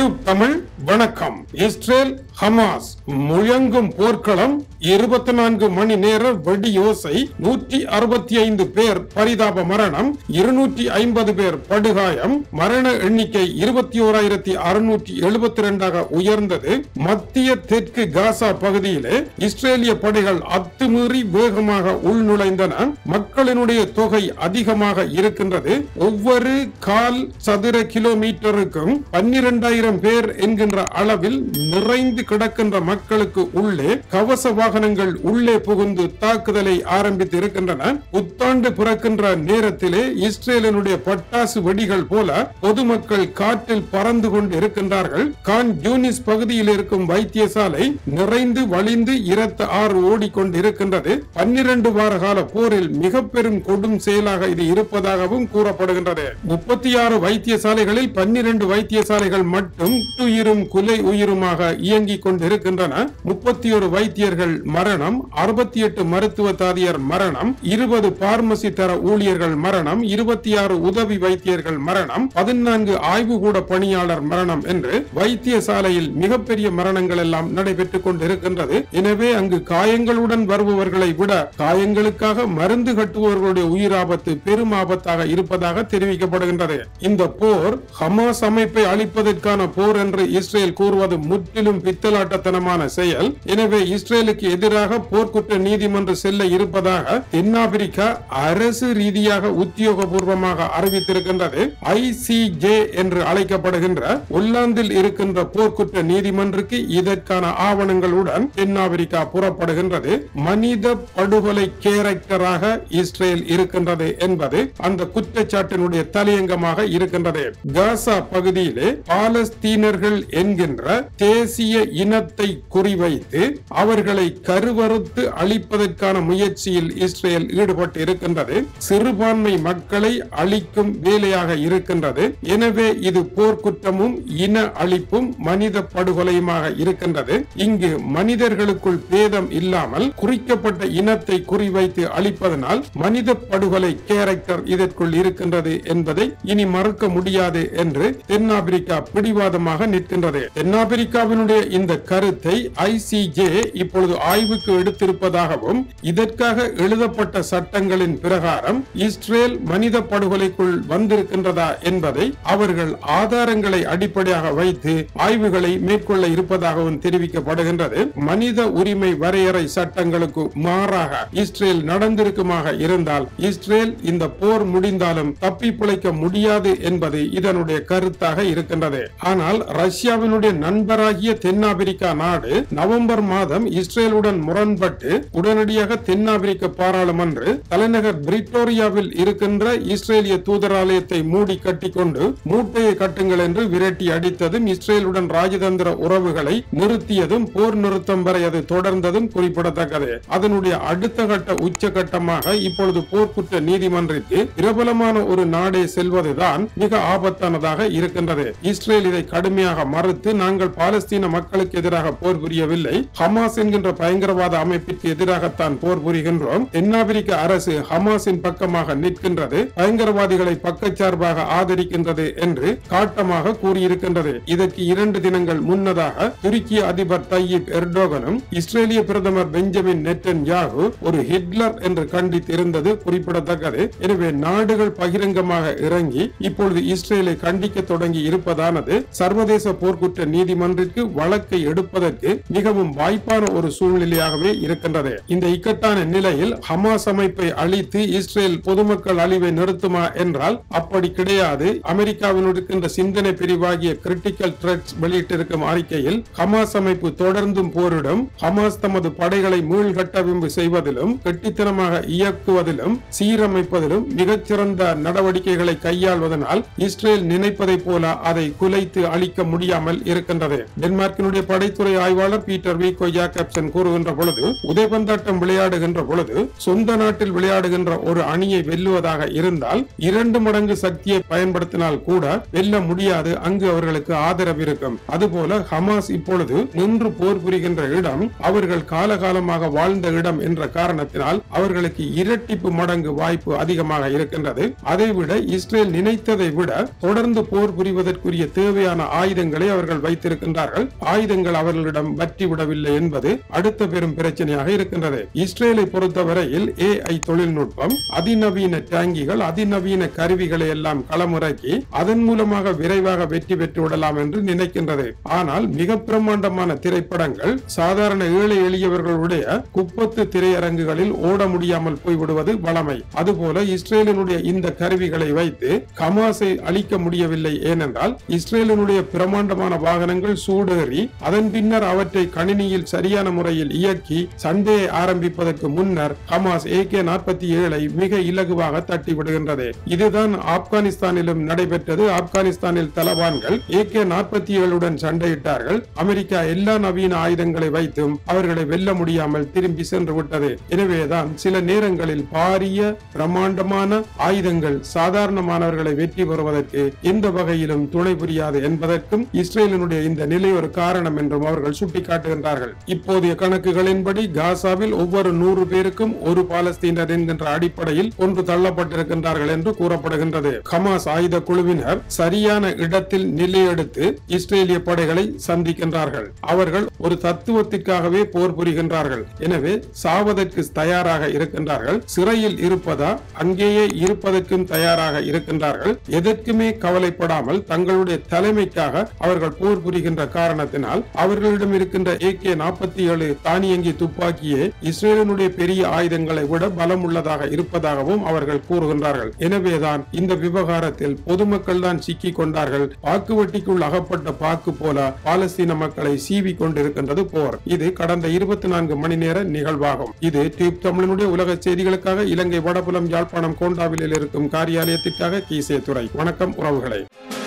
YouTube Tamil வணக்கம் Israel Hamas முழங்கும் போர்க்களம் இருபத்தி நான்கு மணி நேர வெடியோசை நூற்றி அறுபத்தி ஐந்து பேர் பரிதாப மரணம் இருநூற்றி ஐம்பது பேர் படுகாயம் மரண எண்ணிக்கை இருபத்தி ஓராயிரத்தி அறுநூற்றி எழுபத்தி இரண்டாக உயர்ந்தது மத்திய தெற்கு காசா பகுதியிலே இஸ்ரேலிய படைகள் அத்துமீறி வேகமாக உள்நுழைந்தன மக்களினுடைய தொகை அதிகமாக இருக்கின்றது ஒவ்வொரு கால் சதுர கிலோமீட்டருக்கும் பன்னிரண்டாயிரம் பேர் என்கின்ற அளவில் நிறைந்து கிடக்கின்ற மக்களுக்கு உள்ளே கவச வாகனங்கள் உள்ளே புகுந்து தாக்குதலை ஆரம்பித்து இருக்கின்றன புத்தாண்டு பிறக்கின்ற நேரத்திலே இஸ்ரேலினுடைய பட்டாசு வெடிகள் போல பொதுமக்கள் காற்றில் பறந்து கொண்டு இருக்கின்றார்கள் கான் யூனிஸ் பகுதியில் இருக்கும் வைத்தியசாலை நிறைந்து வழிந்து இரத்த ஆறு ஓடிக்கொண்டு இருக்கின்றது பன்னிரண்டு வார கால போரில் மிக பெரும் கொடும் செயலாக இது இருப்பதாகவும் கூறப்படுகின்றது முப்பத்தி ஆறு வைத்தியசாலைகளில் பன்னிரண்டு வைத்தியசாலைகள் மட்டும் உயிரும் குலை உயிருமாக இயங்கிக் கொண்டிருக்கின்றன முப்பத்தி ஒரு வைத்தியர்கள் மரணம் அறுபத்தி எட்டு மருத்துவ தாதியர் மரணம் இருபது பார்மசி தர ஊழியர்கள் மரணம் இருபத்தி ஆறு உதவி வைத்தியர்கள் மரணம் பதினான்கு ஆய்வுகூட பணியாளர் மரணம் என்று வைத்தியசாலையில் மிகப்பெரிய மரணங்கள் எல்லாம் நடைபெற்றுக் கொண்டிருக்கின்றது எனவே அங்கு காயங்களுடன் வருபவர்களை விட காயங்களுக்காக மருந்து கட்டுபவர்களுடைய உயிராபத்து பெரும் ஆபத்தாக இருப்பதாக தெரிவிக்கப்படுகின்றது இந்த போர் ஹமாஸ் அமைப்பை அழிப்பதற்கான போர் என்று இஸ்ரேல் கூறுவது முற்றிலும் பித்தலாட்டத்தனமான செயல் எனவே இஸ்ரேலுக்கு எதிராக போர்க்குற்ற நீதிமன்றம் செல்ல இருப்பதாக தென்னாப்பிரிக்கா அரசு ரீதியாக உத்தியோகபூர்வமாக அறிவித்திருக்கின்றது ஐசிஜே என்று அழைக்கப்படுகின்ற ஒல்லாந்தில் இருக்கின்ற போர்க்குற்ற நீதிமன்றுக்கு இதற்கான ஆவணங்களுடன் தென்னாப்பிரிக்கா புறப்படுகின்றது மனித படுகொலை கேரக்டராக இஸ்ரேல் இருக்கின்றது என்பது அந்த குற்றச்சாட்டினுடைய தலையங்கமாக இருக்கின்றது காசா பகுதியிலே பாலஸ்தீனர்கள் என்கின்ற தேசிய இனத்தை குறிவைத்து அவர்களை கருவறுத்து அழிப்பதற்கான முயற்சியில் இஸ்ரேல் ஈடுபட்டு இருக்கின்றது சிறுபான்மை மக்களை அழிக்கும் வேலையாக இருக்கின்றது எனவே இது போர்க்குற்றமும் இன அழிப்பும் மனித படுகொலையுமாக இருக்கின்றது இங்கு மனிதர்களுக்குள் பேதம் இல்லாமல் குறிக்கப்பட்ட இனத்தை குறிவைத்து அழிப்பதனால் மனித படுகொலை கேரக்டர் இதற்குள் இருக்கின்றது என்பதை இனி மறுக்க முடியாது என்று தென்னாப்பிரிக்கா பிடிவாதமாக நிற்கின்றது தென்னாப்பிரிக்காவினுடைய இந்த கருத்தை ஐசிஜே இப்பொழுது ஆய்வுக்கு எடுத்திருப்பதாகவும் இதற்காக எழுதப்பட்ட சட்டங்களின் பிரகாரம் இஸ்ரேல் மனித படுகொலைக்குள் வந்திருக்கின்றதா என்பதை அவர்கள் ஆதாரங்களை அடிப்படையாக வைத்து ஆய்வுகளை மேற்கொள்ள இருப்பதாகவும் தெரிவிக்கப்படுகின்றது மனித உரிமை வரையறை சட்டங்களுக்கு மாறாக இஸ்ரேல் நடந்திருக்குமாக இருந்தால் இஸ்ரேல் இந்த போர் முடிந்தாலும் தப்பி பிழைக்க முடியாது என்பது இதனுடைய கருத்தாக இருக்கின்றது ஆனால் ரஷ்யாவினுடைய நண்பராகிய தென்னாப்பிரிக்கா நாடு நவம்பர் மாதம் இஸ்ரேலுடன் முரண்பட்டு உடனடியாக தென்னாப்பிரிக்க பாராளுமன்ற தலைநகர் பிரிட்டோரியாவில் இருக்கின்ற இஸ்ரேலிய தூதராலயத்தை மூடி கட்டிக்கொண்டு மூட்டையை கட்டுங்கள் என்று விரட்டி அடித்ததும் இஸ்ரேலுடன் ராஜதந்திர உறவுகளை நிறுத்தியதும் போர் நிறுத்தம் வரை அது தொடர்ந்ததும் குறிப்பிடத்தக்கது அதனுடைய அடுத்த கட்ட உச்சகட்டமாக இப்பொழுது போர்க்குற்ற நீதிமன்றத்திற்கு பிரபலமான ஒரு நாடே செல்வதுதான் மிக ஆபத்தானதாக இருக்கின்றது இஸ்ரேல் இதை கடுமையாக மறுத்து நாங்கள் பாலஸ்தீன மக்களுக்கு எதிராக போர் புரியவில்லை ஹமாஸ் என்கின்ற பயங்கரவாத அமைப்பிற்கு எதிராகத்தான் போர் புரிகின்றோம் தென்னாப்பிரிக்க அரசு ஹமாஸின் பக்கமாக நிற்கின்றது பயங்கரவாதிகளை பக்கச்சார்பாக ஆதரிக்கின்றது என்று காட்டமாக கூறியிருக்கின்றது இதற்கு இரண்டு தினங்கள் முன்னதாக துருக்கிய அதிபர் தையிப் எர்டோகனும் இஸ்ரேலிய பிரதமர் பெஞ்சமின் நெட்டன் யாகு ஒரு ஹிட்லர் என்று கண்டித்திருந்தது குறிப்பிடத்தக்கது எனவே நாடுகள் பகிரங்கமாக இறங்கி இப்பொழுது இஸ்ரேலை கண்டிக்க தொடங்கி இருப்பதானது சர்வதேச போர்க்குற்ற நீதிமன்றத்திற்கு வழக்கை எடுப்பதற்கு மிகவும் வாய்ப்பான ஒரு சூழ்நிலையாகவே இருக்கின்றது இந்த இக்கட்டான நிலையில் ஹமாஸ் அமைப்பை அழித்து இஸ்ரேல் பொதுமக்கள் அழிவை நிறுத்துமா என்றால் அப்படி கிடையாது அமெரிக்காவில் இருக்கின்ற சிந்தனை பிரிவாகிய கிரிட்டிக்கல் த்ரெட்ஸ் வெளியிட்டிருக்கும் அறிக்கையில் ஹமாஸ் அமைப்பு தொடர்ந்தும் போரிடும் ஹமாஸ் தமது படைகளை மீள்கட்டமைப்பு செய்வதிலும் கெட்டித்தனமாக இயக்குவதிலும் சீரமைப்பதிலும் மிகச்சிறந்த நடவடிக்கைகளை கையாள்வதனால் இஸ்ரேல் நினைப்பதைப் போல அதை குலைத்து அழிக்க முடியாமல் இருக்கின்றது டென்மார்க்கினுடைய படைத்துறை ஆய்வாளர் பீட்டர் விகோ ஜாக்கப்சன் கூறுகின்ற பொழுது உதைபந்தாட்டம் விளையாடுகின்ற பொழுது சொந்த நாட்டில் விளையாடுகின்ற ஒரு அணியை வெல்லுவதாக இருந்தால் இரண்டு மடங்கு சக்தியை பயன்படுத்தினால் கூட வெல்ல முடியாது அங்கு அவர்களுக்கு ஆதரவு இருக்கும் அதுபோல ஹமாஸ் இப்பொழுது நின்று போர் புரிகின்ற இடம் அவர்கள் காலகாலமாக வாழ்ந்த இடம் என்ற காரணத்தினால் அவர்களுக்கு இரட்டிப்பு மடங்கு வாய்ப்பு அதிகமாக இருக்கின்றது அதைவிட இஸ்ரேல் நினைத்ததை விட தொடர்ந்து போர் புரிவதற்குரிய தேவையான ஆயுதங்களை அவர்கள் வைத்திருக்கின்றார்கள் ஆயுதங்கள் அவர்களிடம் வற்றி விடவில்லை என்பது அடுத்த பெரும் பிரச்சனையாக இருக்கின்றது இஸ்ரேலை பொறுத்தவரையில் ஏஐ தொழில்நுட்பம் அதிநவீன டேங்கிகள் அதிநவீன கருவிகளை எல்லாம் களமிறக்கி அதன் மூலமாக விரைவாக வெற்றி பெற்று விடலாம் என்று நினைக்கின்றது ஆனால் மிக பிரம்மாண்டமான திரைப்படங்கள் சாதாரண ஏழை எளியவர்களுடைய குப்பத்து திரையரங்குகளில் ஓட முடியாமல் போய்விடுவது வளமை அதுபோல இஸ்ரேலினுடைய இந்த கருவிகளை வைத்து கமாஸை அழிக்க முடியவில்லை ஏனென்றால் இஸ்ரேலினுடைய பிரம்மாண்டமான வாகனங்கள் சூடேறி அதன் பின்னர் அவற்றை கணினியில் சரியான முறையில் இயக்கி சண்டையை ஆரம்பிப்பதற்கு முன்னர் ஹமாஸ் ஏகே நாற்பத்தி ஏழை மிக இலகுவாக தட்டி விடுகின்றது இதுதான் ஆப்கானிஸ்தானிலும் நடைபெற்றது ஆப்கானிஸ்தானில் தலவான்கள் ஏகே நாற்பத்தி ஏழுடன் சண்டையிட்டார்கள் அமெரிக்கா எல்லா நவீன ஆயுதங்களை வைத்தும் அவர்களை வெல்ல முடியாமல் திரும்பி சென்று விட்டது எனவேதான் சில நேரங்களில் பாரிய பிரம்மாண்டமான ஆயுதங்கள் சாதாரணமானவர்களை வெற்றி பெறுவதற்கு எந்த வகையிலும் துணை புரியாது என்பதற்கும் இஸ்ரேலினுடைய இந்த நிலை ஒரு காரணம் என்றும் அவர்கள் சுட்டிக்காட்டுகின்றார்கள் இப்போதைய கணக்குகளின்படி காசாவில் ஒவ்வொரு நூறு பேருக்கும் ஒரு பாலஸ்தீனர் என்கின்ற அடிப்படையில் ஒன்று தள்ளப்பட்டிருக்கின்றார்கள் என்று கூறப்படுகின்றது ஹமாஸ் ஆயுத குழுவினர் சரியான இடத்தில் நிலையெடுத்து இஸ்ரேலிய படைகளை சந்திக்கின்றார்கள் அவர்கள் ஒரு தத்துவத்திற்காகவே போர் புரிகின்றார்கள் எனவே சாவதற்கு தயாராக இருக்கின்றார்கள் சிறையில் இருப்பதா அங்கேயே இருப்பதற்கும் தயாராக இருக்கின்றார்கள் எதற்குமே கவலைப்படாமல் தங்களுடைய தலைமைக்காக அவர்கள் போர் புரிகின்ற காரணத்தினால் அவர்களிடம் இருக்கின்ற ஏகே நாற்பத்தி ஏழு தானியங்கி துப்பாக்கியே இஸ்ரேலினுடைய பெரிய ஆயுதங்களை விட பலம் உள்ளதாக இருப்பதாகவும் அவர்கள் கூறுகின்றார்கள் எனவேதான் இந்த விவகாரத்தில் பொதுமக்கள் தான் சிக்கிக் கொண்டார்கள் வாக்குவட்டிக்குள் அகப்பட்ட பாக்கு போல பாலஸ்தீன மக்களை சீவி கொண்டிருக்கின்றது போர் இது கடந்த இருபத்தி நான்கு மணி நேர நிகழ்வாகும் இது டியூப் தமிழனுடைய உலக செய்திகளுக்காக இலங்கை வடபுலம் யாழ்ப்பாணம் கோண்டாவிலில் இருக்கும் காரியாலயத்திற்காக கீசே துறை வணக்கம் உறவுகளை